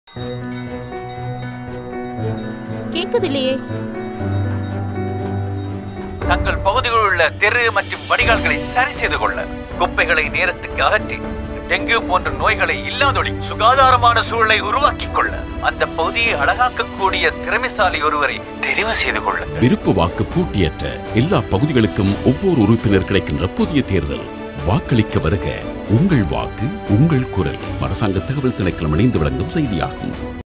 கேக்குது இல்லையே தங்கள் பகுதியில் உள்ள தெரு மற்றும் வடிகால்களை சரி செய்து கொள்ள குப்பைகளை நேரத்துக்கு அகற்றி டெங்கு போன்ற நோய்களை இல்லாதொழி சுகாதாரமான சூழலை உருவாக்கிக் கொள்ள அந்த பகுதியை அழகாக்கக்கூடிய திறமைசாலி ஒருவரை தெரிவு செய்து கொள்ள விருப்ப வாக்கு பூட்டியற்ற எல்லா பகுதிகளுக்கும் ஒவ்வொரு உறுப்பினர் கிடைக்கின்ற புதிய தேர்தல் வாக்களிக்க வருக உங்கள் வாக்கு உங்கள் குரல் அரசாங்க தகவல் திணைக்களம் இணைந்து வழங்கும் செய்தியாகும்